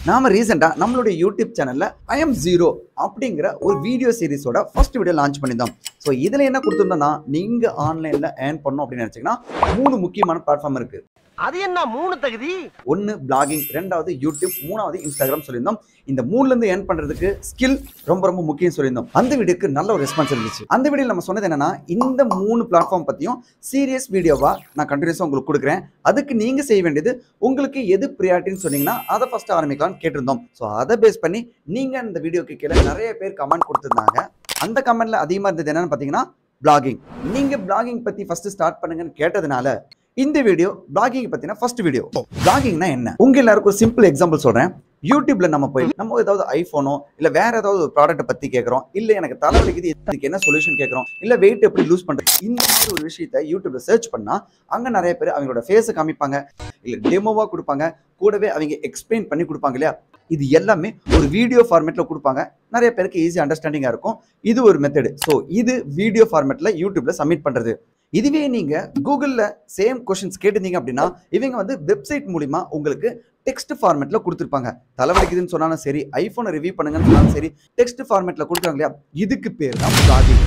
நாம ரீசெண்டா நம்மளுடைய யூடியூப் சேனல்ல ஐ எம் ஜீரோ அப்படிங்கிற ஒரு வீடியோ சீரிஸோட ஃபர்ஸ்ட் வீடியோ லான்ச் பண்ணியிருந்தோம் ஸோ இதுல என்ன கொடுத்துருந்தோம்னா நீங்க ஆன்லைன்ல ஏர்ன் பண்ணணும் அப்படின்னு நினைச்சீங்கன்னா மூணு முக்கியமான பிளாட்ஃபார்ம் இருக்கு அது என்ன மூணு தகுதி ஒன்று பிளாகிங் ரெண்டாவது யூடியூப் மூணாவது இன்ஸ்டாகிராம் சொல்லியிருந்தோம் இந்த மூணுல இருந்து ஏர்ன் பண்றதுக்கு ஸ்கில் ரொம்ப ரொம்ப முக்கியம் சொல்லியிருந்தோம் அந்த வீடியோக்கு நல்ல ஒரு ரெஸ்பான்ஸ் இருந்துச்சு அந்த வீடியோல நம்ம சொன்னது என்னன்னா இந்த மூணு பிளாட்ஃபார்ம் பத்தியும் சீரியஸ் வீடியோவா நான் கண்டினியூஸா உங்களுக்கு கொடுக்குறேன் அதுக்கு நீங்க செய்ய வேண்டியது உங்களுக்கு எது ப்ரியாரிட்டின்னு சொன்னீங்கன்னா அதை ஃபர்ஸ்ட் ஆரம்பிக்கலாம்னு கேட்டிருந்தோம் ஸோ அதை பேஸ் பண்ணி நீங்க இந்த வீடியோக்கு கீழே நிறைய பேர் கமெண்ட் கொடுத்திருந்தாங்க அந்த கமெண்ட்ல அதிகமா இருந்தது என்னன்னு பாத்தீங்கன்னா பிளாகிங் நீங்க பிளாகிங் பத்தி ஃபர்ஸ்ட் ஸ்டார்ட் பண்ணுங்கன்னு கேட்டதுனால இந்த வீடியோ பிளாகிங் பத்தின ஃபர்ஸ்ட் வீடியோ பிளாகிங்னா என்ன உங்க எல்லாருக்கும் ஒரு சிம்பிள் எக்ஸாம்பிள் சொல்றேன் யூடியூப்ல நம்ம போய் நம்ம ஏதாவது ஐபோனோ இல்ல வேற ஏதாவது ஒரு ப்ராடக்ட் பத்தி கேட்கறோம் இல்ல எனக்கு தலைவலிக்குது இதுக்கு என்ன சொல்யூஷன் கேட்கறோம் இல்ல வெயிட் எப்படி லூஸ் பண்றது இந்த மாதிரி ஒரு விஷயத்த யூடியூப்ல சர்ச் பண்ணா அங்க நிறைய பேர் அவங்களோட ஃபேஸை காமிப்பாங்க இல்ல டெமோவா கொடுப்பாங்க கூடவே அவங்க எக்ஸ்பிளைன் பண்ணி கொடுப்பாங்க இல்லையா இது எல்லாமே ஒரு வீடியோ ஃபார்மேட்ல கொடுப்பாங்க நிறைய பேருக்கு ஈஸி அண்டர்ஸ்டாண்டிங்கா இருக்கும் இது ஒரு மெத்தடு ஸோ இது வீடியோ ஃபார்மேட்ல யூடியூப்ல சப்மிட் பண்றது இதுவே நீங்க கூகுள்ல சேம் கொஸ்டின்ஸ் கேட்டிருந்தீங்க அப்படின்னா இவங்க வந்து வெப்சைட் மூலிமா உங்களுக்கு டெக்ஸ்ட் ஃபார்மேட்ல கொடுத்துருப்பாங்க தலைவலிக்குதுன்னு சொன்னாலும் சரி ஐபோனை ரிவ்யூ பண்ணுங்கன்னு சொன்னாலும் சரி டெக்ஸ்ட் ஃபார்மேட்ல கொடுக்குறாங்க இல்லையா இதுக்கு பேர் தான் பிளாகிங்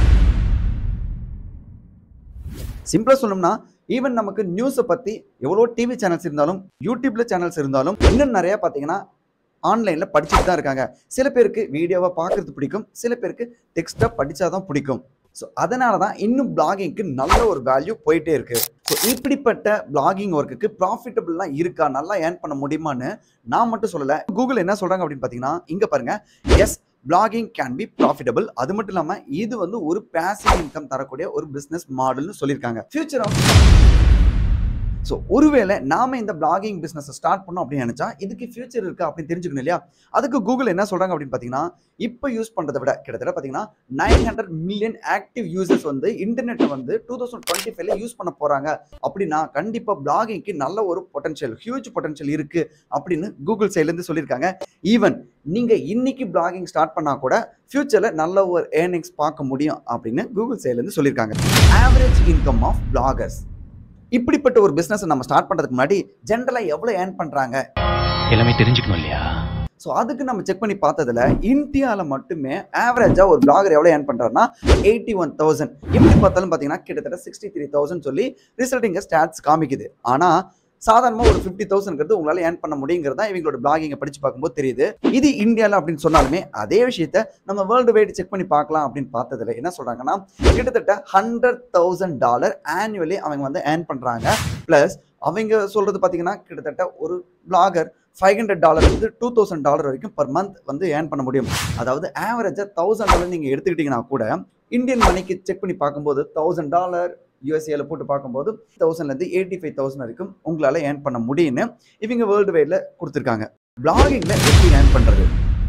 சிம்பிளா சொல்லணும்னா ஈவன் நமக்கு நியூஸை பத்தி எவ்வளோ டிவி சேனல்ஸ் இருந்தாலும் யூடியூப்ல சேனல்ஸ் இருந்தாலும் இன்னும் நிறைய பார்த்தீங்கன்னா ஆன்லைனில் படிச்சுட்டு தான் இருக்காங்க சில பேருக்கு வீடியோவை பார்க்கறது பிடிக்கும் சில பேருக்கு டெக்ஸ்ட்டாக படித்தாதான் பிடிக்கும் ஸோ அதனால தான் இன்னும் பிளாகிங்க்கு நல்ல ஒரு வேல்யூ போயிட்டே இருக்கு ஸோ இப்படிப்பட்ட பிளாகிங் ஒர்க்குக்கு ப்ராஃபிட்டபிள்லாம் இருக்கா நல்லா ஏர்ன் பண்ண முடியுமான்னு நான் மட்டும் சொல்லலை கூகுள் என்ன சொல்கிறாங்க அப்படின்னு பார்த்தீங்கன்னா இங்கே பாருங்க yes blogging can be profitable அது மட்டும் இல்லாமல் இது வந்து ஒரு பேசிவ் இன்கம் தரக்கூடிய ஒரு பிஸ்னஸ் மாடல்னு சொல்லியிருக்காங்க ஃபியூச்சர் ஆஃப் ஸோ ஒருவேளை நாம இந்த பிளாகிங் பிஸ்னஸ் ஸ்டார்ட் பண்ணோம் அப்படின்னு நினைச்சா இதுக்கு ஃபியூச்சர் இருக்கு அப்படின்னு தெரிஞ்சுக்கணும் இல்லையா அதுக்கு கூகுள் என்ன சொல்றாங்க அப்படின்னு பார்த்தீங்கன்னா இப்போ யூஸ் பண்றதை விட கிட்டத்தட்ட பார்த்தீங்கன்னா nine hundred million active users வந்து இன்டர்நெட்டை வந்து டூ தௌசண்ட் டுவெண்ட்டி ஃபைவ்ல யூஸ் பண்ண போறாங்க அப்படின்னா கண்டிப்பாக பிளாகிங்க்கு நல்ல ஒரு பொட்டன்ஷியல் ஹியூஜ் பொட்டன்ஷியல் இருக்கு அப்படின்னு கூகுள் சைட்லேருந்து சொல்லியிருக்காங்க ஈவன் நீங்க இன்னைக்கு பிளாகிங் ஸ்டார்ட் பண்ணா கூட ஃபியூச்சர்ல நல்ல ஒரு ஏர்னிங்ஸ் பார்க்க முடியும் அப்படின்னு கூகுள் சைட்லேருந்து சொல்லியிருக்காங்க ஆவரேஜ் இன்கம் ஆஃப் பிளாகர்ஸ் இப்படிப்பட்ட ஒரு பிஸ்னஸ் நம்ம ஸ்டார்ட் பண்றதுக்கு முன்னாடி ஜென்ரலாக எவ்வளோ ஏர்ன் பண்றாங்க எல்லாமே தெரிஞ்சுக்கணும் இல்லையா ஸோ அதுக்கு நம்ம செக் பண்ணி பார்த்ததுல இந்தியாவில் மட்டுமே ஆவரேஜாக ஒரு பிளாகர் எவ்வளோ ஏர்ன் பண்ணுறாருன்னா எயிட்டி ஒன் தௌசண்ட் எப்படி பார்த்தாலும் பார்த்தீங்கன்னா கிட்டத்தட்ட சிக்ஸ்டி த்ரீ தௌசண்ட் சொல்லி ரிசல்ட் இங்கே ஸ்டாட்ஸ் காமிக்குது ஆனால் சாதாரணமாக ஒரு ஃபிஃப்டி தௌசண்ட்ங்கிறது உங்களால் ஏர்ன் பண்ண முடியுங்கிறது தான் இவங்களோட பிளாகிங்கை படித்து பார்க்கும்போது தெரியுது இது இந்தியாவில் அப்படின்னு சொன்னாலுமே அதே விஷயத்த நம்ம வேர்ல்டு வைடு செக் பண்ணி பார்க்கலாம் அப்படின்னு பார்த்ததுல என்ன சொல்கிறாங்கன்னா கிட்டத்தட்ட ஹண்ட்ரட் தௌசண்ட் டாலர் ஆனுவலி அவங்க வந்து ஏர்ன் பண்ணுறாங்க ப்ளஸ் அவங்க சொல்கிறது பார்த்தீங்கன்னா கிட்டத்தட்ட ஒரு பிளாகர் ஃபைவ் ஹண்ட்ரட் டாலர் வந்து டூ தௌசண்ட் டாலர் வரைக்கும் பர் மந்த் வந்து ஏர்ன் பண்ண முடியும் அதாவது ஆவரேஜாக தௌசண்ட் டாலர் நீங்கள் எடுத்துக்கிட்டிங்கன்னா கூட இந்தியன் மணிக்கு செக் பண்ணி பார்க்கும்போது தௌசண்ட் டாலர் யூஎஸ்ஏல போட்டு பார்க்கும்போது தௌசண்ட்லேருந்து எயிட்டி ஃபைவ் தௌசண்ட் வரைக்கும் உங்களால் ஏர்ன் பண்ண முடியும்னு இவங்க வேர்ல்டு வைடில் கொடுத்துருக்காங்க பிளாகிங்கில் எப்படி ஏர்ன் பண்ணுறது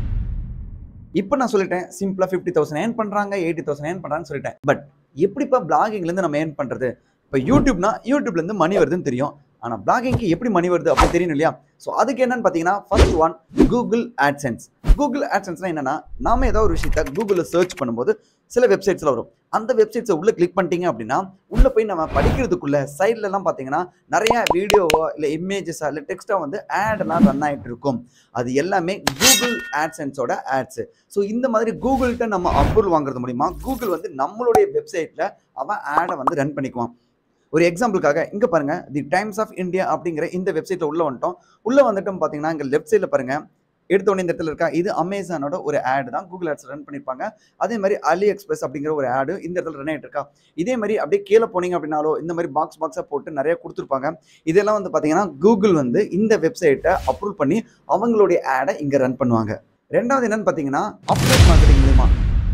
இப்போ நான் சொல்லிட்டேன் சிம்பிளாக ஃபிஃப்டி தௌசண்ட் ஏர்ன் பண்ணுறாங்க எயிட்டி தௌசண்ட் ஏர்ன் பண்ணுறான்னு சொல்லிட்டேன் பட் எப்படிப்பா பிளாகிங்லேருந்து நம்ம ஏர்ன் பண்ணுறது இப்போ யூடியூப்னா யூடியூப்லேருந்து மணி வருதுன்னு தெரியும் ஆனால் பிளாகிங்க்கு எப்படி மணி வருது அப்படின்னு தெரியணும் இல்லையா ஸோ அதுக்கு என்னன்னு பார்த்தீங்கன்னா first one Google AdSense Google ஆட்சென்ஸ்னா என்னன்னா நாம ஏதாவது ஒரு விஷயத்த கூகுளில் சர்ச் பண்ணும்போது சில வெப்சைட்ஸில் வரும் அந்த வெப்சைட்ஸை உள்ள கிளிக் பண்ணிட்டீங்க அப்படின்னா உள்ள போய் நம்ம படிக்கிறதுக்குள்ள சைட்லலாம் பார்த்தீங்கன்னா நிறைய வீடியோவோ இல்லை இமேஜஸா இல்லை டெக்ஸ்ட்டாக வந்து ஆட்லாம் ரன் ஆகிட்டு இருக்கும் அது எல்லாமே கூகுள் ஆட்சென்ஸோட ஆட்ஸ் ஸோ இந்த மாதிரி கூகுள்கிட்ட நம்ம அப்ரூவல் வாங்குறது மூலிமா கூகுள் வந்து நம்மளுடைய வெப்சைட்டில் அவன் ஆடை வந்து ரன் பண்ணிக்குவான் ஒரு எக்ஸாம்பிளுக்காக இங்கே பாருங்க தி டைம்ஸ் ஆஃப் இந்தியா அப்படிங்கிற இந்த வெப்சைட்டில் உள்ள வந்துட்டோம் உள்ள வந்துட்டோம் பார்த்தீங்கன்னா இங்கே லெஃப்ட் சைடில் பாருங்க எடுத்த உடனே இந்த இடத்துல இருக்கா இது அமேசானோட ஒரு ஆடு தான் கூகுள் ஆட்ஸ் ரன் பண்ணியிருப்பாங்க அதே மாதிரி அலி எக்ஸ்பிரஸ் அப்படிங்கிற ஒரு ஆடு இந்த இடத்துல ரன் ஆகிட்டு இருக்கா இதே மாதிரி அப்படியே கீழே போனீங்க அப்படின்னாலோ இந்த மாதிரி பாக்ஸ் பாக்ஸாக போட்டு நிறைய கொடுத்துருப்பாங்க இதெல்லாம் வந்து பார்த்தீங்கன்னா கூகுள் வந்து இந்த வெப்சைட்டை அப்ரூவ் பண்ணி அவங்களுடைய ஆடை இங்கே ரன் பண்ணுவாங்க ரெண்டாவது என்னன்னு பார்த்தீங்கன்னா அப்டேட் மார்க்கெட்டிங் மூலியமா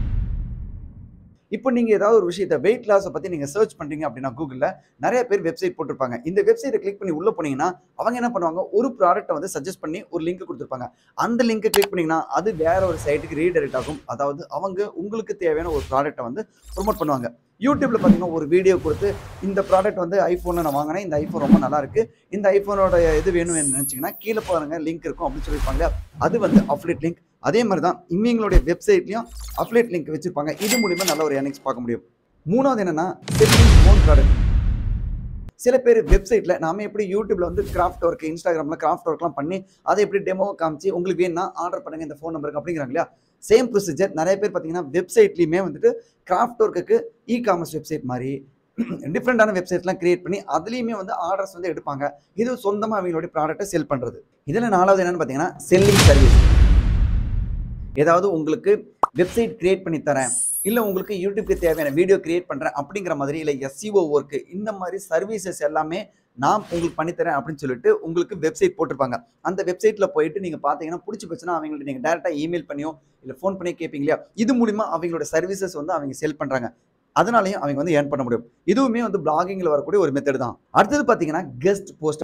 இப்போ நீங்கள் ஏதாவது ஒரு விஷயத்தை வெயிட் லாஸை பற்றி நீங்கள் சர்ச் பண்ணுறீங்க அப்படின்னா கூகுளில் நிறைய பேர் வெப்சைட் போட்டிருப்பாங்க இந்த வெப்சைட்டை கிளிக் பண்ணி உள்ளே போனீங்கன்னா அவங்க என்ன பண்ணுவாங்க ஒரு ப்ராடக்ட்டை வந்து சஜஸ்ட் பண்ணி ஒரு லிங்க் கொடுத்துருப்பாங்க அந்த லிங்கை கிளிக் பண்ணீங்கன்னா அது வேற ஒரு சைட்டுக்கு ரீடைரக்ட் ஆகும் அதாவது அவங்க உங்களுக்கு தேவையான ஒரு ப்ராடக்ட்டை வந்து ப்ரொமோட் பண்ணுவாங்க யூடியூப்ல பார்த்தீங்கன்னா ஒரு வீடியோ கொடுத்து இந்த ப்ராடக்ட் வந்து ஐஃபோனில் நான் வாங்கினேன் இந்த ஐஃபோன் ரொம்ப நல்லா இருக்கு இந்த ஐஃபோனோட இது வேணும்னு நினச்சிங்கன்னா கீழே பாருங்க லிங்க் இருக்கும் அப்படின்னு சொல்லியிருப்பாங்க அது வந்து அஃப்லேட் லிங்க் அதே மாதிரி தான் இவங்களுடைய வெப்சைட்லையும் அஃப்லேட் லிங்க் வச்சிருப்பாங்க இது மூலியமா நல்ல ஒரு ஏர்னிங்ஸ் பார்க்க முடியும் மூணாவது என்னன்னா செல்லிங் ஓன் ப்ராடக்ட் சில பேர் வெப்சைட்டில் நாம எப்படி யூடியூப்ல வந்து கிராஃப்ட் ஒர்க் இன்ஸ்டாகிராமில் கிராஃப்ட் ஒர்க்லாம் பண்ணி அதை எப்படி டெமோ காமிச்சு உங்களுக்கு வேணும்னா ஆர்டர் பண்ணுங்க இந்த ஃபோன் நம்பருக்கு அப்படிங்கிறாங்க இல்லையா சேம் ப்ரொசீஜர் நிறைய பேர் பார்த்தீங்கன்னா வெப்சைட்லையுமே வந்துட்டு கிராஃப்ட் ஒர்க்குக்கு இ காமர்ஸ் வெப்சைட் மாதிரி டிஃப்ரெண்டான வெப்சைட்லாம் கிரியேட் பண்ணி அதுலேயுமே வந்து ஆர்டர்ஸ் வந்து எடுப்பாங்க இது சொந்தமாக அவங்களுடைய ப்ராடக்ட்டை செல் பண்ணுறது இதில் நாலாவது என்னன்னு பார்த்தீங்கன்னா செல்லிங் சர்வீஸ் ஏதாவது உங்களுக்கு வெப்சைட் கிரியேட் பண்ணி தரேன் இல்லை உங்களுக்கு யூடியூப்க்கு தேவையான வீடியோ கிரியேட் பண்ணுறேன் அப்படிங்கிற மாதிரி இல்லை எஸ்சிஓ ஒர்க்கு இந்த மாதிரி சர்வீசஸ் எல்லாமே நான் உங்களுக்கு பண்ணித்தரேன் அப்படின்னு சொல்லிட்டு உங்களுக்கு வெப்சைட் போட்டிருப்பாங்க அந்த வெப்சைட்டில் போயிட்டு நீங்கள் பார்த்தீங்கன்னா பிடிச்சி போச்சுன்னா அவங்கள்ட்ட நீங்கள் டேரெக்டாக இமெயில் பண்ணியோ இல்லை ஃபோன் பண்ணி கேட்பீங்க இல்லையா இது மூலிமா அவங்களோட சர்வீசஸ் வந்து அவங்க செல் பண்ணுறாங்க அதனாலையும் அவங்க வந்து ஏர்ன் பண்ண முடியும் இதுவுமே வந்து பிளாகிங்கில் வரக்கூடிய ஒரு மெத்தட் தான் அடுத்தது பார்த்தீங்கன்னா கெஸ்ட் போஸ்ட்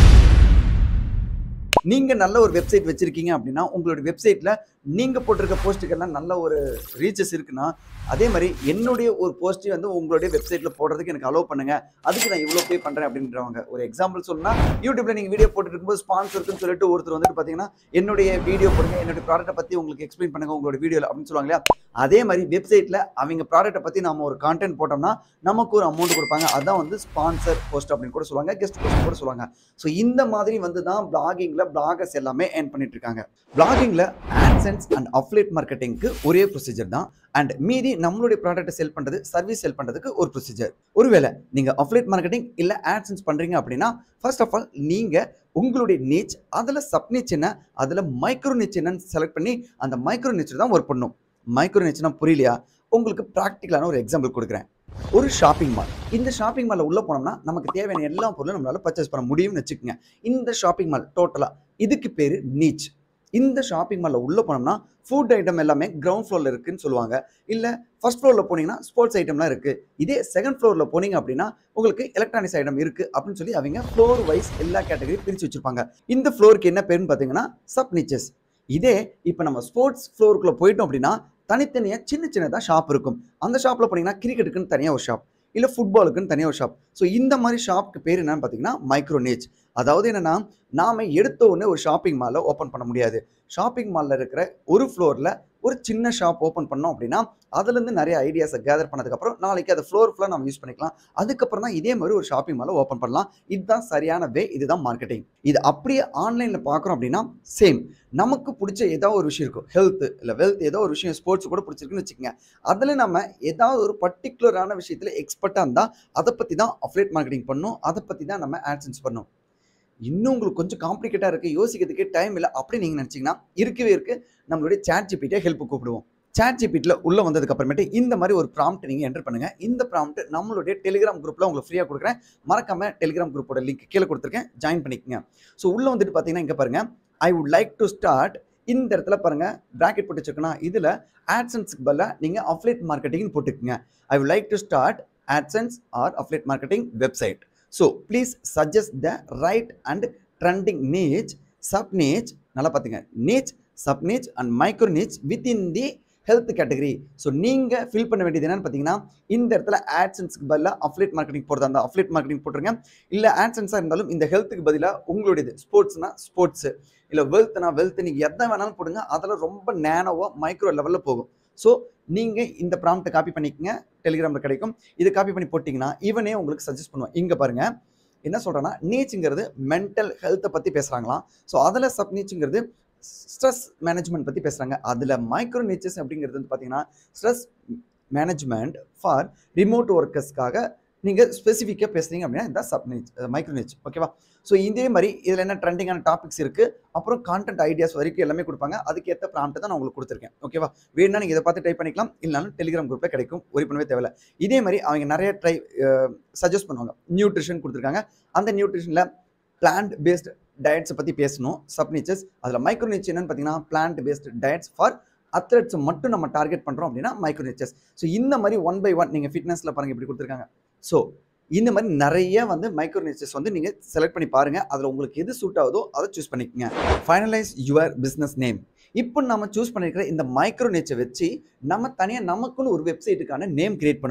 நீங்க நல்ல ஒரு வெப்சைட் வச்சிருக்கீங்க அப்படின்னா உங்களோட வெப்சைட்ல நீங்க போட்டிருக்க போஸ்ட்டுக்கெல்லாம் நல்ல ஒரு ரீச்சஸ் இருக்குன்னா அதே மாதிரி என்னுடைய ஒரு போஸ்ட்டை வந்து உங்களுடைய வெப்சைட்ல போடுறதுக்கு எனக்கு அலோவ் பண்ணுங்க அதுக்கு நான் இவ்வளோ பே பண்றேன் அப்படின்றவங்க ஒரு எக்ஸாம்பிள் சொன்னா யூடியூப்ல நீங்க வீடியோ போட்டுட்டு இருக்கும்போது ஸ்பான்சருக்குன்னு சொல்லிட்டு ஒருத்தர் வந்துட்டு பாத்தீங்கன்னா என்னுடைய வீடியோ போடுங்க என்னுடைய ப்ராடக்ட்டை பத்தி உங்களுக்கு எக்ஸ்பிளைன் பண்ணுங்க உங்களோட வீடியோல அப்படின்னு சொல்லுவாங்க இல்லையா அதே மாதிரி வெப்சைட்ல அவங்க ப்ராடக்ட்டை பத்தி நம்ம ஒரு கான்டென்ட் போட்டோம்னா நமக்கு ஒரு அமௌண்ட் கொடுப்பாங்க அதான் வந்து ஸ்பான்சர் போஸ்ட் அப்படின்னு கூட சொல்லுவாங்க கெஸ்ட் போஸ்ட் கூட சொல்லுவாங்க ஸோ இந்த மாதிரி வந்து தான் பிளாகிங்ல பிளாகர்ஸ் எல்லாமே ஏர்ன் பண்ணிட்டு இருக்காங்க பிளாகிங்ல ஆட்சென்ஸ் அண்ட் அஃப்லேட் மார்க்கெட்டிங்க்கு ஒரே ப்ரொசீஜர் தான் அண்ட் மீதி நம்மளுடைய ப்ராடக்ட்டை செல் பண்றது சர்வீஸ் செல் பண்றதுக்கு ஒரு ப்ரொசீஜர் ஒருவேளை நீங்க அஃப்லேட் மார்க்கெட்டிங் இல்ல ஆட்சென்ஸ் பண்றீங்க அப்படின்னா ஃபர்ஸ்ட் ஆஃப் ஆல் நீங்க உங்களுடைய நீச் அதுல சப் நீச் என்ன அதுல மைக்ரோ நீச் என்னன்னு செலக்ட் பண்ணி அந்த மைக்ரோ நீச் தான் ஒர்க் பண்ணும் மைக்ரோ நீச்னா புரியலையா உங்களுக்கு ப்ராக்டிக்கலான ஒரு எக்ஸாம்பிள் கொடுக்குறேன் ஒரு ஷாப்பிங் மால் இந்த ஷாப்பிங் மாலில் உள்ள போனோம்னா நமக்கு தேவையான எல்லா பொருளும் நம்மளால பர்ச்சேஸ் பண்ண முடியும்னு வச்சுக்கோங்க இந்த ஷாப்பிங் மால் டோட்டலாக இதுக்கு பேர் நீச் இந்த ஷாப்பிங் மாலில் உள்ள போனோம்னா ஃபுட் ஐட்டம் எல்லாமே கிரவுண்ட் ஃப்ளோரில் இருக்குன்னு சொல்லுவாங்க இல்லை ஃபர்ஸ்ட் ஃப்ளோரில் போனீங்கன்னா ஸ்போர்ட்ஸ் ஐட்டம்லாம் இருக்குது இதே செகண்ட் ஃப்ளோரில் போனீங்க அப்படின்னா உங்களுக்கு எலக்ட்ரானிக்ஸ் ஐட்டம் இருக்குது அப்படின்னு சொல்லி அவங்க ஃப்ளோர் வைஸ் எல்லா கேட்டகரி பிரித்து வச்சிருப்பாங்க இந்த ஃப்ளோருக்கு என்ன பேருன்னு பார்த்தீங்கன்னா சப் நிச்சஸ் இதே இப்போ நம்ம ஸ்போர்ட்ஸ் ஃப்ளோருக்குள்ளே போயிட்டோம் அப்படின்னா தனித்தனியாக சின்ன சின்னதாக ஷாப் இருக்கும் அந்த ஷாப்பில் போனீங்கன்னா கிரிக்கெட்டுக்குன்னு தனியாக ஒரு ஷாப் இல்லை ஃபுட்பாலுக்குன்னு தனியாக ஒரு ஷாப் ஸோ இந்த மாதிரி ஷாப்க்கு பேர் என்னன்னு பார்த்தீங்கன்னா மைக்ரோனேஜ் அதாவது என்னன்னா நாம எடுத்த உடனே ஒரு ஷாப்பிங் மாலில் ஓப்பன் பண்ண முடியாது ஷாப்பிங் மாலில் இருக்கிற ஒரு ஃப்ளோரில் ஒரு சின்ன ஷாப் ஓப்பன் பண்ணோம் அப்படின்னா அதுலேருந்து நிறைய ஐடியாஸை கேதர் பண்ணதுக்கப்புறம் நாளைக்கு அதை ஃப்ளோர் ஃபுல்லாக நம்ம யூஸ் பண்ணிக்கலாம் அதுக்கப்புறம் தான் இதே மாதிரி ஒரு ஷாப்பிங் மாலை ஓப்பன் பண்ணலாம் இதுதான் சரியான வே இதுதான் மார்க்கெட்டிங் இது அப்படியே ஆன்லைனில் பார்க்குறோம் அப்படின்னா சேம் நமக்கு பிடிச்ச ஏதோ ஒரு விஷயம் இருக்கும் ஹெல்த் இல்லை வெல்த் ஏதோ ஒரு விஷயம் ஸ்போர்ட்ஸ் கூட பிடிச்சிருக்குன்னு வச்சுக்கோங்க அதில் நம்ம ஏதாவது ஒரு பர்டிகுலரான விஷயத்தில் எக்ஸ்பர்ட்டாக இருந்தால் அதை பற்றி தான் அஃப்லேட் மார்க்கெட்டிங் பண்ணணும் அதை பற்றி தான் நம்ம ஆட்சன்ஸ் பண்ணணும் இன்னும் உங்களுக்கு கொஞ்சம் காம்ப்ளிகேட்டாக இருக்குது யோசிக்கிறதுக்கே டைம் இல்லை அப்படி நீங்கள் நினச்சிங்கன்னா இருக்கவே இருக்கு நம்மளுடைய சேட் ஜிபிட்டே ஹெல்ப் கூப்பிடுவோம் சேட் ஜிபிட்டில் உள்ளே வந்ததுக்கு அப்புறமேட்டு இந்த மாதிரி ஒரு ப்ராம்ப்ட் நீங்கள் என்டர் பண்ணுங்கள் இந்த ப்ராம்ப்ட் நம்மளுடைய டெலிகிராம் குரூப்பில் உங்களுக்கு ஃப்ரீயாக கொடுக்குறேன் மறக்காம டெலிகிராம் குரூப்போட லிங்க் கீழே கொடுத்துருக்கேன் ஜாயின் பண்ணிக்கங்க ஸோ உள்ளே வந்துட்டு பார்த்தீங்கன்னா இங்கே பாருங்க I would like to start இந்த இடத்துல பாருங்க பிராக்கெட் போட்டு வச்சுக்கணும் இதில் ஆட்சன்ஸ்க்கு பதிலாக நீங்கள் அஃப்லேட் மார்க்கெட்டிங் போட்டுக்குங்க I would like to start AdSense or affiliate marketing website so please suggest the right and trending niche sub niche நல்லா பார்த்துங்க niche sub niche and micro niche within the health category so நீங்கள் fill பண்ண வேண்டியது என்னன்னு பார்த்தீங்கன்னா இந்த இடத்துல ஆட்சன்ஸ்க்கு பதிலாக அஃப்லேட் மார்க்கெட்டிங் போடுறதா அந்த அஃப்லேட் மார்க்கெட்டிங் போட்டுருங்க இல்லை ஆட்சன்ஸாக இருந்தாலும் இந்த ஹெல்த்துக்கு பதிலாக உங்களுடையது ஸ்போர்ட்ஸ்னா ஸ்போர்ட்ஸு இல்லை வெல்த்னா வெல்த் நீங்கள் எதை வேணாலும் போடுங்க அதில் ரொம்ப நேனோவாக மைக்ரோ லெவலில் போகும் ஸோ நீங்கள் இந்த ப்ராம்ப்ட்டை காப்பி பண்ணிக்கங்க டெலிகிராமில் கிடைக்கும் இது காப்பி பண்ணி போட்டிங்கன்னா இவனே உங்களுக்கு சஜஸ்ட் பண்ணுவான் இங்கே பாருங்க என்ன சொல்கிறேன்னா நீச்சுங்கிறது மென்டல் ஹெல்த்தை பற்றி பேசுகிறாங்களாம் ஸோ அதில் சப் நீச்சுங்கிறது ஸ்ட்ரெஸ் மேனேஜ்மெண்ட் பற்றி பேசுகிறாங்க அதில் மைக்ரோ நீச்சஸ் அப்படிங்கிறது வந்து பார்த்தீங்கன்னா ஸ்ட்ரெஸ் மேனேஜ்மெண்ட் ஃபார் ரிமோட் ஒர்க்கர்ஸ்க்காக நீங்கள் ஸ்பெசிஃபிக்காக பேசுறீங்க அப்படின்னா இதுதான் சப் நீச் மைக்ரோ நீச் ஓகேவா ஸோ இதே மாதிரி இதில் என்ன ட்ரெண்டிங்கான டாபிக்ஸ் இருக்குது அப்புறம் கான்டென்ட் ஐடியாஸ் வரைக்கும் எல்லாமே கொடுப்பாங்க அதுக்கேற்ற ப்ராம்ப்ட் தான் நான் உங்களுக்கு கொடுத்துருக்கேன் ஓகேவா வேணும்னா நீங்கள் இதை பார்த்து டைப் பண்ணிக்கலாம் இல்லைனாலும் டெலிகிராம் குரூப்பில் கிடைக்கும் ஒரி பண்ணவே தேவையில்ல இதே மாதிரி அவங்க நிறைய ட்ரை சஜஸ்ட் பண்ணுவாங்க நியூட்ரிஷன் கொடுத்துருக்காங்க அந்த நியூட்ரிஷனில் பிளான்ட் பேஸ்ட் டயட்ஸை பற்றி பேசணும் சப்னிச்சஸ் அதில் மைக்ரோ நிச் என்னன்னு பார்த்தீங்கன்னா plant based diets for athletes மட்டும் நம்ம டார்கெட் பண்ணுறோம் அப்படின்னா மைக்ரோ நிச்சஸ் ஸோ இந்த மாதிரி ஒன் பை ஒன் நீங்கள் ஃபிட்னஸில் பாருங்கள் இப்படி கொடுத்துருக்காங்க ஸோ இந்த மாதிரி நிறைய வந்து மைக்ரோ நிச்சஸ் வந்து நீங்கள் செலக்ட் பண்ணி பாருங்கள் அதில் உங்களுக்கு எது சூட் ஆகுதோ அதை சூஸ் பண்ணிக்கோங்க ஃபைனலைஸ் யுவர் பிஸ்னஸ் நேம் இப்போ நம்ம சூஸ் பண்ணியிருக்கிற இந்த மைக்ரோ நேச்சை வச்சு நம்ம தனியாக நமக்குன்னு ஒரு வெப்சைட்டுக்கான நேம் கிரியேட் பண்ணணும்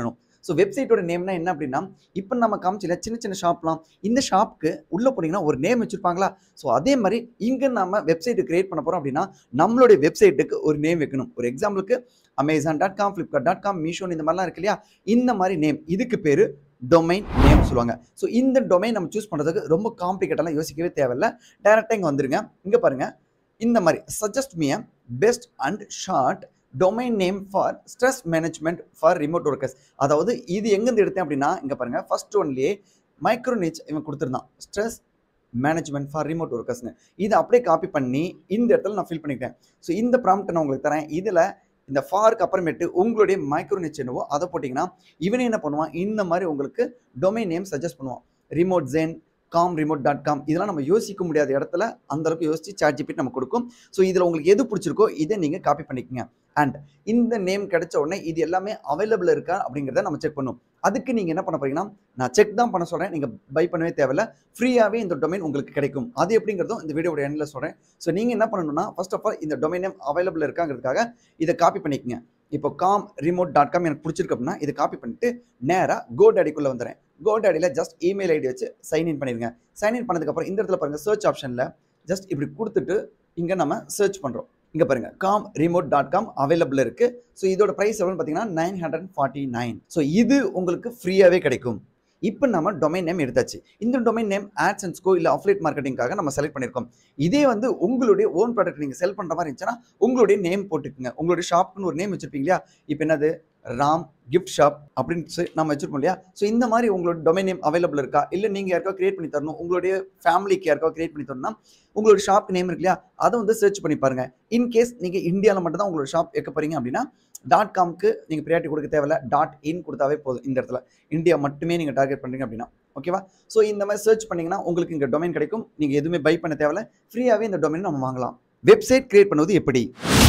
ஸோ வெப்சைட்டோட நேம்னா என்ன அப்படின்னா இப்போ நம்ம காமிச்சில சின்ன சின்ன ஷாப்லாம் இந்த ஷாப்க்கு உள்ளே போனீங்கன்னா ஒரு நேம் வச்சுருப்பாங்களா ஸோ அதே மாதிரி இங்கே நம்ம வெப்சைட் கிரியேட் பண்ண போகிறோம் அப்படின்னா நம்மளுடைய வெப்சைட்டுக்கு ஒரு நேம் வைக்கணும் ஒரு எக்ஸாம்பிளுக்கு Amazon dot com Flipkart dot com மீஷோன் இந்த மாதிரிலாம் இருக்கு இல்லையா இந்த மாதிரி நேம் இதுக்கு பேர் டொமைன் நேம் சொல்லுவாங்க ஸோ இந்த டொமைன் நம்ம சூஸ் பண்ணுறதுக்கு ரொம்ப காம்ப்ளிகேட்டெல்லாம் யோசிக்கவே தேவையில்ல டேரெக்டாக இங்கே வந்துருங்க இங்கே பாருங்கள் இந்த மாதிரி suggest me best and short domain name for stress management for remote workers அதாவது இது எங்கேருந்து எடுத்தேன் அப்படின்னா இங்கே பாருங்கள் ஃபர்ஸ்ட் ஒன்லேயே மைக்ரோநேச் இவன் கொடுத்துருந்தான் ஸ்ட்ரெஸ் மேனேஜ்மெண்ட் ஃபார் ரிமோட் ஒர்க்கர்ஸ்னு இதை அப்படியே காப்பி பண்ணி இந்த இடத்துல நான் ஃபில் பண்ணிக்கிறேன் ஸோ இந்த ப்ராம்ப்ட் நான் உங்களுக்கு தரேன் இதில் இந்த ஃபாருக்கு அப்புறமேட்டு உங்களுடைய மைக்ரோநெட் என்னவோ அதை போட்டிங்கன்னா இவனே என்ன பண்ணுவான் இந்த மாதிரி உங்களுக்கு டொமைன் நேம் சஜஸ்ட் பண்ணுவான் remote gen com remote dot com இதெல்லாம் நம்ம யோசிக்க முடியாத இடத்துல அந்த அளவுக்கு யோசிச்சு சாட் ஜிபிட் நம்ம கொடுக்கும் ஸோ இதில் உங்களுக்கு எது பிடிச்சிருக்கோ இதை நீங்கள் காப்பி பண்ணிக்கங்க அண்ட் இந்த நேம் கிடைச்ச உடனே இது எல்லாமே அவைலபிள் இருக்கா அப்படிங்கிறத நம்ம செக் பண்ணும் அதுக்கு நீங்கள் என்ன பண்ண போறீங்கன்னா நான் செக் தான் பண்ண சொல்கிறேன் நீங்கள் பை பண்ணவே தேவையில்ல ஃப்ரீயாகவே இந்த டொமைன் உங்களுக்கு கிடைக்கும் அது எப்படிங்கிறதும் இந்த வீடியோட எண்டில் சொல்கிறேன் ஸோ நீங்கள் என்ன பண்ணணும்னா ஃபர்ஸ்ட் ஆஃப் ஆல் இந்த டொமைன் நேம் அவைலபிள் இருக்காங்கிறதுக்காக இதை காப்பி பண்ணிக்கங்க இப்போ காம் ரிமோட் டாட் காம் எனக்கு பிடிச்சிருக்கு அப்படின்னா இதை காப்பி பண்ணிட்டு நேராக கோ டேடிக்குள்ளே வந்துடுறேன் கோ டேடியில் ஜஸ்ட் இமெயில் ஐடி வச்சு சைன்இன் பண்ணிடுங்க சைன்இன் பண்ணதுக்கப்புறம் இந்த இடத்துல பாருங்கள் சர்ச் ஆப்ஷனில் ஜஸ்ட் இப்படி கொடுத்துட்டு இங்கே நம்ம சர்ச் பண்ணுறோம் இங்கே பாருங்கள் com remote dot com available இருக்குது ஸோ இதோட ப்ரைஸ் எவ்வளோன்னு பார்த்தீங்கன்னா nine hundred forty nine so இது உங்களுக்கு ஃப்ரீயாகவே கிடைக்கும் இப்போ நம்ம டொமைன் நேம் எடுத்தாச்சு இந்த டொமைன் நேம் ஆட்ஸ் அண்ட் ஸ்கோ இல்லை அஃப்லேட் மார்க்கெட்டிங்காக நம்ம செலக்ட் பண்ணியிருக்கோம் இதே வந்து உங்களுடைய ஓன் ப்ராடக்ட் நீங்கள் செல் பண்ணுற மாதிரி இருந்துச்சுன்னா உங்களுடைய நேம் போட்டுக்குங்க உங்களுடைய ஷாப்னு ஒரு நேம் வச்சிருப்பீங்க இல்லையா இப்போ என்னது ராம் கிஃப்ட் ஷாப் அப்படின்னு சொல்லி நம்ம வச்சிருப்போம் இல்லையா ஸோ இந்த மாதிரி உங்களோட டொமைன் நேம் அவைலபிள் இருக்கா இல்லை நீங்கள் யாருக்கா கிரியேட் பண்ணி தரணும் உங்களுடைய ஃபேமிலிக்கு யாருக்கா கிரியேட் பண்ணி தரணும்னா உங்களோட ஷாப் நேம் இருக்கு இல்லையா அதை வந்து சர்ச் பண்ணி பாருங்க இன்கேஸ் நீங்கள் இந்தியாவில் மட்டும் தான் உங்களோட ஷாப் வைக்க போறீங்க அப்படின்னா டாட் காம்க்கு நீங்கள் ப்ரியாரிட்டி கொடுக்க தேவையில்ல டாட் இன் கொடுத்தாவே போதும் இந்த இடத்துல இந்தியா மட்டுமே நீங்கள் டார்கெட் பண்ணுறீங்க அப்படின்னா ஓகேவா ஸோ இந்த மாதிரி சர்ச் பண்ணீங்கன்னா உங்களுக்கு இங்கே டொமைன் கிடைக்கும் நீங்கள் எதுவுமே பை பண்ண தேவையில்ல ஃப்ரீயாகவே இந்த டொமைன் நம்ம வாங்கலாம் வெப்சைட் கிரியேட் பண்ணுவது எப்படி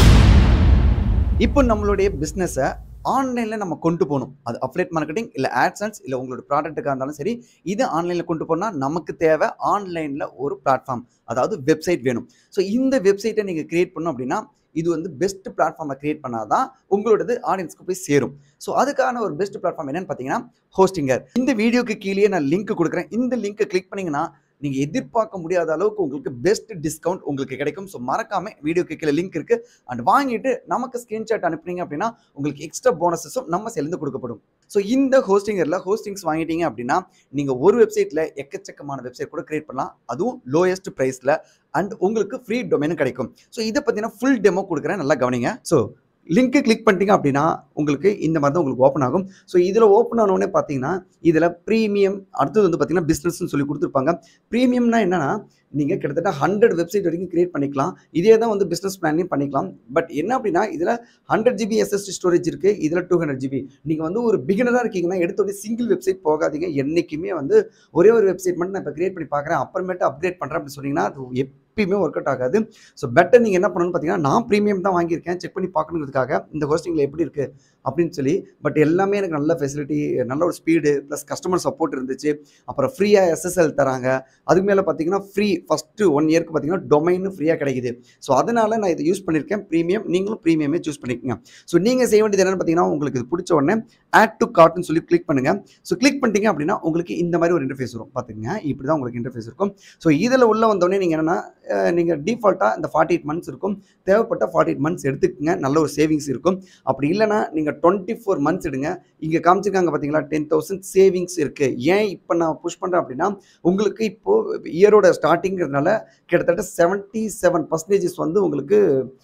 இப்போ நம்மளுடைய பிஸ்னஸை ஆன்லைனில் நம்ம கொண்டு போகணும் அது அப்லேட் மார்க்கெட்டிங் இல்லை ஆட்சன்ஸ் இல்லை உங்களோட ப்ராடக்ட்டுக்காக இருந்தாலும் சரி இது ஆன்லைனில் கொண்டு போனால் நமக்கு தேவை ஆன்லைனில் ஒரு பிளாட்ஃபார்ம் அதாவது வெப்சைட் வேணும் ஸோ இந்த வெப்சைட்டை நீங்கள் கிரியேட் பண்ணணும் அப்படின்னா இது வந்து பெஸ்ட் பிளாட்ஃபார்மை கிரியேட் பண்ணாதான் உங்களோடது ஆடியன்ஸ்க்கு போய் சேரும் ஸோ அதுக்கான ஒரு பெஸ்ட் பிளாட்ஃபார்ம் என்னன்னு பார்த்தீங்கன்னா ஹோஸ்டிங்கர் இந்த வீடியோக்கு கீழே நான் லிங்க் கொடுக்குறேன் இந்த லிங்க்கை கிளிக் பண்ணீங்கன்னா நீங்கள் எதிர்பார்க்க முடியாத அளவுக்கு உங்களுக்கு பெஸ்ட் டிஸ்கவுண்ட் உங்களுக்கு கிடைக்கும் ஸோ மறக்காம வீடியோக்கு கீழே லிங்க் இருக்கு அண்ட் வாங்கிட்டு நமக்கு ஸ்கிரீன்ஷாட் அனுப்புனீங்க அப்படின்னா உங்களுக்கு எக்ஸ்ட்ரா போனஸஸும் நம்ம சேர்ந்து கொடுக்கப்படும் ஸோ இந்த ஹோஸ்டிங்கரில் ஹோஸ்டிங்ஸ் வாங்கிட்டீங்க அப்படின்னா நீங்கள் ஒரு வெப்சைட்டில் எக்கச்சக்கமான வெப்சைட் கூட கிரியேட் பண்ணலாம் அதுவும் லோயஸ்ட் ப்ரைஸில் அண்ட் உங்களுக்கு ஃப்ரீ டொமைனும் கிடைக்கும் ஸோ இதை பற்றின ஃபுல் டெமோ கொடுக்குறேன் நல்லா கவனிங்க ஸோ லிங்க்கு கிளிக் பண்ணிட்டீங்க அப்படின்னா உங்களுக்கு இந்த மாதிரி தான் உங்களுக்கு ஓப்பன் ஆகும் ஸோ இதில் ஓப்பன் ஆனோடனே பார்த்தீங்கன்னா இதில் ப்ரீமியம் அடுத்தது வந்து பார்த்தீங்கன்னா பிஸ்னஸ்னு சொல்லி கொடுத்துருப்பாங்க ப்ரீமியம்னா என்னன்னா நீங்கள் கிட்டத்தட்ட ஹண்ட்ரட் வெப்சைட் வரைக்கும் கிரியேட் பண்ணிக்கலாம் இதே தான் வந்து பிஸ்னஸ் பிளானையும் பண்ணிக்கலாம் பட் என்ன அப்படின்னா இதில் ஹண்ட்ரட் ஜிபி எஸ்எஸ்டி ஸ்டோரேஜ் இருக்குது இதில் டூ ஹண்ட்ரட் ஜிபி நீங்கள் வந்து ஒரு பிகினராக இருக்கீங்கன்னா எடுத்தோடனே சிங்கிள் வெப்சைட் போகாதீங்க என்றைக்குமே வந்து ஒரே ஒரு வெப்சைட் மட்டும் நான் இப்போ கிரியேட் பண்ணி பார்க்குறேன் அப்புறமேட்டு அப்டேட் பண்ணுறேன் அப்படின்னு சொன்னீங்கன்னா அது எப்பயுமே ஒர்க் அவுட் ஆகாது ஸோ பெட்டர் நீங்கள் என்ன பண்ணணும்னு பார்த்தீங்கன்னா நான் ப்ரீமியம் தான் வாங்கியிருக்கேன் செக் பண்ணி பார்க்கணுங்கிறதுக்காக இந்த ஹோஸ்டிங்கில் எப்படி இருக்குது அப்படின்னு சொல்லி பட் எல்லாமே எனக்கு நல்ல ஃபெசிலிட்டி நல்ல ஒரு ஸ்பீடு ப்ளஸ் கஸ்டமர் சப்போர்ட் இருந்துச்சு அப்புறம் ஃப்ரீயாக எஸ்எஸ்எல் தராங்க அதுக்கு மேலே பார்த்தீங்கன்னா ஃப்ரீ ஃபஸ்ட்டு ஒன் இயர்க்கு பார்த்தீங்கன்னா டொமைன் ஃப்ரீயாக கிடைக்குது ஸோ அதனால் நான் இதை யூஸ் பண்ணியிருக்கேன் ப்ரீமியம் நீங்களும் ப்ரீமியமே சூஸ் பண்ணிக்கோங்க ஸோ நீங்கள் செய்ய வேண்டியது என்னென்னு பார்த்தீங்கன்னா உங்களுக்கு இது பிடிச்ச உடனே ஆட் டு கார்ட்னு சொல்லி கிளிக் பண்ணுங்கள் ஸோ கிளிக் பண்ணிட்டீங்க அப்படின்னா உங்களுக்கு இந்த மாதிரி ஒரு இன்டர்ஃபேஸ் வரும் பார்த்துங்க இப்படி தான் உங்களுக்கு இன்டர்ஃபேஸ் இருக்கும் ஸோ இதில் உள்ள வந்தோடனே நீங்கள் என்னென்னா நீங்கள் டிஃபால்ட்டாக இந்த ஃபார்ட்டி எயிட் மந்த்ஸ் இருக்கும் தேவைப்பட்ட ஃபார்ட்டி எயிட் மந்த்ஸ் எடுத்துக்கங்க நல்ல ஒரு சேவிங்ஸ் இருக்கும் அப்படி இல்லைனா நீங்கள் டுவெண்ட்டி ஃபோர் மந்த்ஸ் எடுங்க இங்கே காமிச்சிருக்காங்க பார்த்தீங்களா டென் தௌசண்ட் சேவிங்ஸ் இருக்குது ஏன் இப்போ நான் புஷ் பண்ணுறேன் அப்படின்னா உங்களுக்கு இப்போது இயரோட ஸ்டார்டிங்கிறதுனால கிட்டத்தட்ட செவன்ட்டி செவன் பர்சன்டேஜஸ் வந்து உங்களுக்கு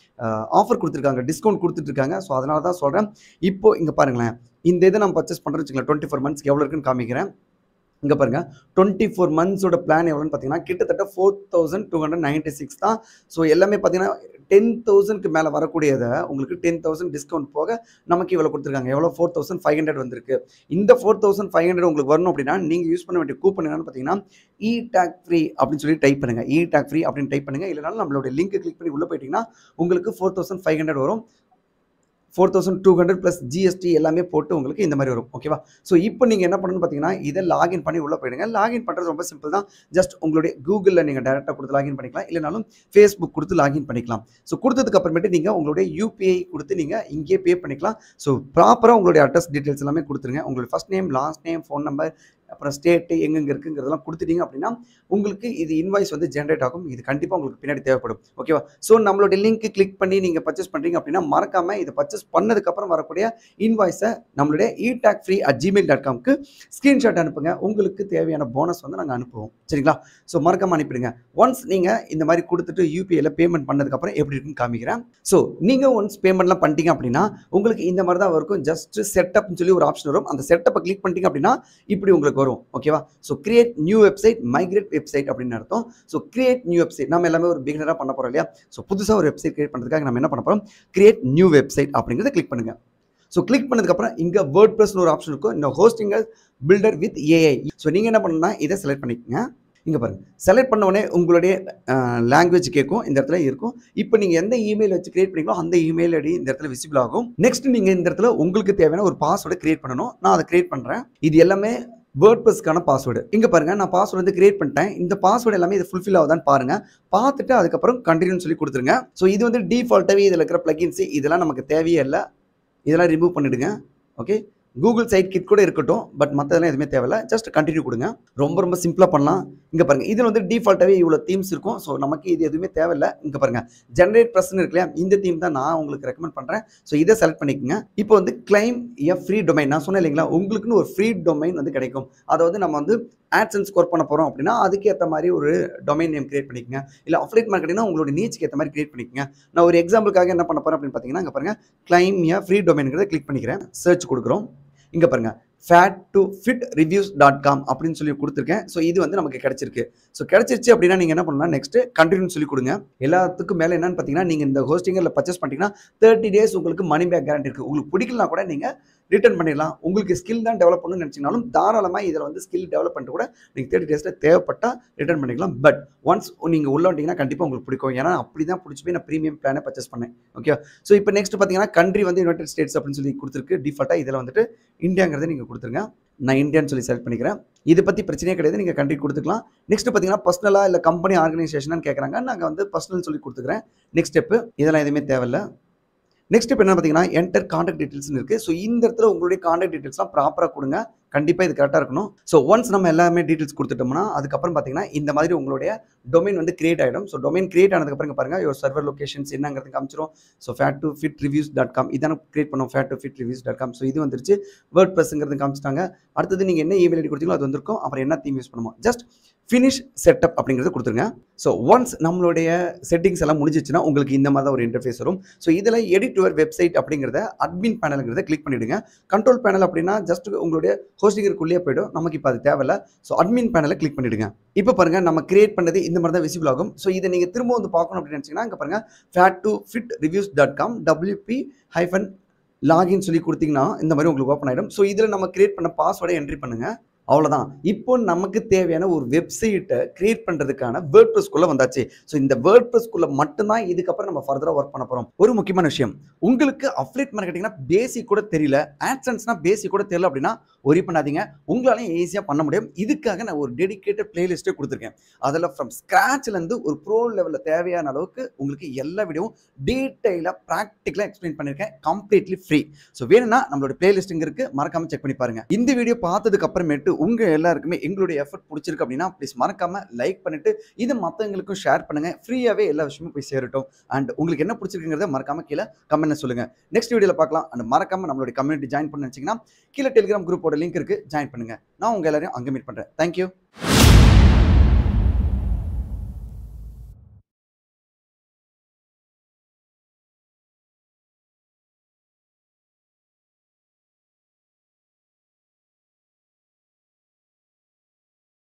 ஆஃபர் கொடுத்துருக்காங்க டிஸ்கவுண்ட் கொடுத்துட்ருக்காங்க ஸோ அதனால தான் சொல்கிறேன் இப்போது இங்கே பாருங்களேன் இந்த இதை நம்ம பர்ச்சேஸ் பண்ணுறோன்னு வச்சுக்கலாம் டுவெண்ட்டி ஃபோர் மந்த்ஸ்க்கு எவ்வளோ இருக்குன்னு காமிக்கிறேன் இங்கே பாருங்க டுவெண்ட்டி ஃபோர் மந்த்ஸோட பிளான் எவ்வளோன்னு பார்த்தீங்கன்னா கிட்டத்தட்ட four thousand two hundred ninety six தான் ஸோ எல்லாமே பார்த்தீங்கன்னா டென் தௌசண்ட்க்கு மேலே வரக்கூடியதை உங்களுக்கு டென் தௌசண்ட் டிஸ்கவுண்ட் போக நமக்கு இவ்வளோ கொடுத்துருக்காங்க எவ்வளோ ஃபோர் தௌசண்ட் ஃபைவ் ஹண்ட்ரட் வந்திருக்கு இந்த ஃபோர் தௌசண்ட் ஃபைவ் ஹண்ட்ரட் உங்களுக்கு வரணும் அப்படின்னா நீங்கள் யூஸ் பண்ண வேண்டிய கூப்பன் என்னன்னு பார்த்தீங்கன்னா இ டேக் ஃப்ரீ அப்படின்னு சொல்லி டைப் பண்ணுங்கள் இ டேக் ஃப்ரீ அப்படின்னு டைப் பண்ணுங்கள் இல்லைனாலும் நம்மளோட லிங்க் கிளிக் பண்ணி உள்ளே போயிட்டீங்கன்னா உங்களுக்கு ஃபோர் தௌசண்ட் ஃபைவ் ஹண்ட்ரட் வரும் four thousand two hundred plus GST எல்லாமே போட்டு உங்களுக்கு இந்த மாதிரி வரும் ஓகேவா ஸோ இப்போ நீங்கள் என்ன பண்ணணும்னு பார்த்தீங்கன்னா இதை லாகின் பண்ணி உள்ளே போயிடுங்க லாகின் பண்ணுறது ரொம்ப சிம்பிள் தான் ஜஸ்ட் உங்களுடைய கூகுளில் நீங்கள் டேரெக்டாக கொடுத்து லாகின் பண்ணிக்கலாம் இல்லைனாலும் ஃபேஸ்புக் கொடுத்து லாகின் பண்ணிக்கலாம் ஸோ கொடுத்ததுக்கு அப்புறமேட்டு நீங்கள் உங்களுடைய யூபிஐ கொடுத்து நீங்கள் இங்கேயே பே பண்ணிக்கலாம் ஸோ ப்ராப்பராக உங்களுடைய அட்ரஸ் டீட்டெயில்ஸ் எல்லாமே கொடுத்துருங்க உங்களுடைய first name last name phone number அப்புறம் ஸ்டேட்டு எங்கெங்கே இருக்குங்கிறதெல்லாம் கொடுத்துட்டீங்க அப்படின்னா உங்களுக்கு இது இன்வாய்ஸ் வந்து ஜென்ரேட் ஆகும் இது கண்டிப்பாக உங்களுக்கு பின்னாடி தேவைப்படும் ஓகேவா ஸோ நம்மளுடைய லிங்க் கிளிக் பண்ணி நீங்கள் பர்ச்சேஸ் பண்ணுறீங்க அப்படின்னா மறக்காமல் இதை பர்ச்சேஸ் பண்ணதுக்கப்புறம் வரக்கூடிய இன்வாய்ஸை நம்மளுடைய இடாக் ஃப்ரீ அட் ஜிமெயில் டாட் காம்க்கு ஸ்க்ரீன்ஷாட் அனுப்புங்க உங்களுக்கு தேவையான போனஸ் வந்து நாங்கள் அனுப்புவோம் சரிங்களா ஸோ மறக்காமல் அனுப்பிடுங்க ஒன்ஸ் நீங்கள் இந்த மாதிரி கொடுத்துட்டு யூபிஐயில் பேமெண்ட் பண்ணதுக்கப்புறம் எப்படி இருக்குன்னு காமிக்கிறேன் ஸோ நீங்கள் ஒன்ஸ் பேமெண்ட்லாம் பண்ணிட்டீங்க அப்படின்னா உங்களுக்கு இந்த மாதிரி தான் இருக்கும் ஜஸ்ட் செட்டப்னு சொல்லி ஒரு ஆப்ஷன் வரும் அந்த செட்டப்பை கிளிக் பண்ணிட்டீங்க அப்படின்னா இப்படி உங்களுக்கு வரும் ஓகேவா so create new website migrate website அப்படின்னு அர்த்தம் ஸோ கிரியேட் நியூ வெப்சைட் நம்ம எல்லாமே ஒரு பிகினராக பண்ண போகிறோம் இல்லையா ஸோ புதுசாக ஒரு வெப்சைட் கிரியேட் பண்ணுறதுக்காக நம்ம என்ன பண்ண போகிறோம் கிரியேட் நியூ வெப்சைட் அப்படிங்கிறத கிளிக் பண்ணுங்கள் ஸோ கிளிக் பண்ணதுக்கப்புறம் இங்கே வேர்ட் ப்ளஸ்னு ஒரு ஆப்ஷன் இருக்கும் இந்த hosting builder with AI so நீங்கள் என்ன பண்ணணும்னா இதை செலக்ட் பண்ணிக்கோங்க இங்கே பாருங்கள் செலக்ட் பண்ண உடனே உங்களுடைய லாங்குவேஜ் கேட்கும் இந்த இடத்துல இருக்கும் இப்போ நீங்கள் எந்த இமெயில் வச்சு கிரியேட் பண்ணீங்களோ அந்த இமெயில் ஐடி இந்த இடத்துல விசிபிள் ஆகும் நெக்ஸ்ட் நீங்கள் இந்த இடத்துல உங்களுக்கு தேவையான ஒரு பாஸ்வேர்டை கிரியேட் பண்ணணும் நான் அதை கிரியேட் பண்ணுறேன் இது எல்லாமே வேர்ட்பஸ்க்கான பாஸ்வேர்டு இங்கே பாருங்கள் நான் பாஸ்வேர்டு வந்து கிரியேட் பண்ணிட்டேன் இந்த பாஸ்வேர்டு எல்லாமே இது ஃபுல்ஃபில் ஆகுதான்னு பாருங்கள் பார்த்துட்டு அதுக்கப்புறம் கண்டினியூன்னு சொல்லி கொடுத்துருங்க ஸோ இது வந்து டிஃபால்ட்டாகவே இதில் இருக்கிற பிளகின்ஸ் இதெல்லாம் நமக்கு தேவையே இல்லை இதெல்லாம் ரிமூவ் பண்ணிவிடுங்க ஓகே கூகுள் சைட் கிட் கூட இருக்கட்டும் பட் மற்றதெல்லாம் எதுவுமே தேவையில்ல ஜஸ்ட் கண்டினியூ கொடுங்க ரொம்ப ரொம்ப சிம்பிளாக பண்ணலாம் இங்கே பாருங்கள் இதில் வந்து டிஃபால்ட்டாகவே இவ்வளோ தீம்ஸ் இருக்கும் ஸோ நமக்கு இது எதுவுமே தேவையில்லை இங்கே பாருங்கள் ஜென்ரேட் ப்ரெஸ்ன்னு இருக்கு இல்லையா இந்த தீம் தான் நான் உங்களுக்கு ரெக்கமெண்ட் பண்ணுறேன் ஸோ இதை செலக்ட் பண்ணிக்கோங்க இப்போ வந்து கிளைம் எ ஃப்ரீ டொமைன் நான் சொன்னேன் இல்லைங்களா உங்களுக்குன்னு ஒரு ஃப்ரீ டொமைன் வந்து கிடைக்கும் அதை வந்து நம்ம வந்து ஆட்சன்ஸ் ஸ்கோர் பண்ண போகிறோம் அப்படின்னா அதுக்கு ஏற்ற மாதிரி ஒரு டொமைன் நேம் கிரியேட் பண்ணிக்கங்க இல்லை அஃப்லேட் மார்க்கெட்டிங்னா உங்களோட நீச்சுக்கு ஏற்ற மாதிரி கிரியேட் பண்ணிக்கங்க நான் ஒரு எக்ஸாம்பிளுக்காக என்ன பண்ண போகிறேன் அப்படின்னு பார்த்தீங்கன்னா இங்கே பாருங்கள் கிளைம் எ ஃப்ரீ டொமைனுங்கிறத கிளிக் பண்ணிக்கிறேன் சர்ச் கொடுக்குறோம் இங்கே பாருங்க fat to fit reviews dot com அப்படின்னு சொல்லி கொடுத்துருக்கேன் ஸோ இது வந்து நமக்கு கிடைச்சிருக்கு ஸோ கிடைச்சிருச்சு அப்படின்னா நீங்கள் என்ன பண்ணலாம் நெக்ஸ்ட் கண்டினியூ சொல்லி கொடுங்க எல்லாத்துக்கும் மேலே என்னன்னு பார்த்தீங்கன்னா நீங்கள் இந்த ஹோஸ்டிங்கில் பர்ச்சேஸ் பண்ணிட்டீங்கன்னா தேர்ட்டி டேஸ் உங்களுக்கு மணி பேக் கேரண்டி இருக்குது உங்களுக்கு பிடிக்கலனா கூட நீங்கள் ரிட்டர்ன் பண்ணிடலாம் உங்களுக்கு ஸ்கில் தான் டெவலப் பண்ணணும்னு நினச்சிங்கனாலும் தாராளமாக இதில் வந்து ஸ்கில் டெவலப் பண்ணிட்டு கூட நீங்கள் தேர்ட்டி டேஸில் தேவைப்பட்டால் ரிட்டர்ன் பண்ணிக்கலாம் பட் ஒன்ஸ் நீங்கள் உள்ள வந்தீங்கன்னா கண்டிப்பாக உங்களுக்கு பிடிக்கும் ஏன்னா அப்படி தான் பிடிச்சி போய் நான் ப்ரீமியம் பிளானை பர்ச்சேஸ் பண்ணேன் ஓகே ஸோ இப்போ நெக்ஸ்ட் பார்த்தீங்கன்னா கண்ட்ரி வந்து யுனைடெட் ஸ்டேட்ஸ் அப்படின்னு சொல்லி கொடுத்துருக்கு டிஃபால்ட்டாக இதில் வந்துட்டு இந்தியாங்கிறத நீங்கள் கொடுத்துருங்க நான் இந்தியான்னு சொல்லி செலக்ட் பண்ணிக்கிறேன் இது பற்றி பிரச்சனையே கிடையாது நீங்கள் கண்ட்ரி கொடுத்துக்கலாம் நெக்ஸ்ட் பார்த்தீங்கன்னா பர்சனலாக இல்லை கம்பெனி ஆர்கனைசேஷனான்னு கேட்குறாங்க நாங்கள் வந்து பர்சனல் சொல்லி கொடுத்துக்கிறேன் நெக்ஸ்ட் ஸ்டெப்பு இதெல்லாம் எதுவுமே தேவையில்ல நெக்ஸ்ட் இப்போ என்ன பார்த்தீங்கன்னா என்டர் காண்டாக்ட் டீட்டெயில்ஸ்னு இருக்குது ஸோ இந்த இடத்துல உங்களுடைய காண்டாக்ட் டீட்டெயில்ஸ்லாம் ப்ராப்பராக கொடுங்க கண்டிப்பாக இது கரெக்டாக இருக்கணும் ஸோ ஒன்ஸ் நம்ம எல்லாமே டீட்டெயில்ஸ் கொடுத்துட்டோம்னா அதுக்கப்புறம் பார்த்தீங்கன்னா இந்த மாதிரி உங்களுடைய டொமைன் வந்து கிரியேட் ஆகிடும் ஸோ டொமைன் கிரியேட் ஆனதுக்கப்புறம் இங்க பாருங்க ஒரு சர்வர் லொகேஷன்ஸ் என்னங்கிறது காமிச்சிரும் so fat to fit reviews dot com இதான கிரியேட் பண்ணோம் fat to fit reviews dot com so இது வந்துருச்சு வேர்ட் ப்ளஸ்ங்கிறது காமிச்சிட்டாங்க அடுத்தது நீங்கள் என்ன இமெயில் ஐடி கொடுத்தீங்களோ அது வந்திருக்கும் அப்புறம் என்ன தீம் யூஸ் பண்ணுமோ ஜஸ்ட் ஃபினிஷ் செட்டப் அப்படிங்கிறத கொடுத்துருங்க ஸோ ஒன்ஸ் நம்மளுடைய செட்டிங்ஸ் எல்லாம் முடிஞ்சிச்சுன்னா உங்களுக்கு இந்த மாதிரி தான் ஒரு இன்டர்ஃபேஸ் வரும் ஸோ இதில் எடிட் யுவர் வெப்சைட் அப்படிங்கிறத அட்மின் பேனலுங்கிறத கிளிக் பண்ணிவிடுங்க கண்ட்ரோல் பேனல் அப்படின்னா ஜஸ்ட் உங்களுடைய ஹோஸ்டிங்கருக்குள்ளேயே போய்டும் நமக்கு இப்போ அது தேவையில்ல ஸோ அட்மின் பேனலை கிளிக் பண்ணிவிடுங்க இப்போ பாருங்க நம்ம கிரியேட் பண்ணது இந்த மாதிரி தான் விசிபிள் ஆகும் ஸோ இதை நீங்கள் திரும்ப வந்து பார்க்கணும் அப்படின்னு நினச்சிங்கன்னா இங்கே பாருங்க fat to fit reviews dot com WP hyphen login சொல்லி கொடுத்தீங்கன்னா இந்த மாதிரி உங்களுக்கு ஓப்பன் ஆகிடும் ஸோ இதில் நம்ம கிரியேட் பண்ண பாஸ்வேர்டை என்ட்ரி பண்ணுங்க அவ்வளோதான் இப்போ நமக்கு தேவையான ஒரு வெப்சைட்டை கிரியேட் பண்ணுறதுக்கான வேர்ட் ப்ரெஸ்க்குள்ளே வந்தாச்சு ஸோ இந்த வேர்ட் ப்ரெஸ்க்குள்ளே மட்டும்தான் இதுக்கப்புறம் நம்ம ஃபர்தராக ஒர்க் பண்ண போகிறோம் ஒரு முக்கியமான விஷயம் உங்களுக்கு அஃப்லேட் மார்க்கெட்டிங்னா பேசிக் கூட தெரியல ஆட்சன்ஸ்னா பேசிக் கூட தெரியல அப்படின்னா ஒரி பண்ணாதீங்க உங்களாலையும் ஈஸியாக பண்ண முடியும் இதுக்காக நான் ஒரு டெடிக்கேட்டட் பிளேலிஸ்ட்டே கொடுத்துருக்கேன் அதில் ஃப்ரம் ஸ்க்ராட்ச்லேருந்து ஒரு ப்ரோ லெவலில் தேவையான அளவுக்கு உங்களுக்கு எல்லா வீடியோவும் டீட்டெயிலாக ப்ராக்டிக்கலாக எக்ஸ்பிளைன் பண்ணியிருக்கேன் கம்ப்ளீட்லி ஃப்ரீ ஸோ வேணும்னா நம்மளோட பிளேலிஸ்ட் இங்கே இருக்குது மறக்காமல் செக் பண்ணி பாருங்க இந்த வீடியோ பார்த்ததுக்கு அப்புறமேட்டு உங்கள் எல்லாருக்குமே எங்களுடைய எஃபர்ட் பிடிச்சிருக்கு அப்படின்னா ப்ளீஸ் மறக்காமல் லைக் பண்ணிட்டு இது மற்றவங்களுக்கும் ஷேர் பண்ணுங்கள் ஃப்ரீயாகவே எல்லா விஷயமும் போய் சேரட்டும் அண்ட் உங்களுக்கு என்ன பிடிச்சிருக்குங்கிறத மறக்காமல் கீழே கமெண்ட்ல சொல்லுங்கள் நெக்ஸ்ட் வீடியோவில் பார்க்கலாம் அண்ட் மறக்காமல் நம்மளுடைய கம்யூனிட்டி ஜாயின் பண்ண நினச்சிங்கன்னா கீழே டெலிகிராம் குரூப்போட லிங்க் இருக்குது ஜாயின் பண்ணுங்கள் நான் உங்கள் எல்லாரையும் அங்கே மீட் பண்ணுறேன் தேங்க்யூ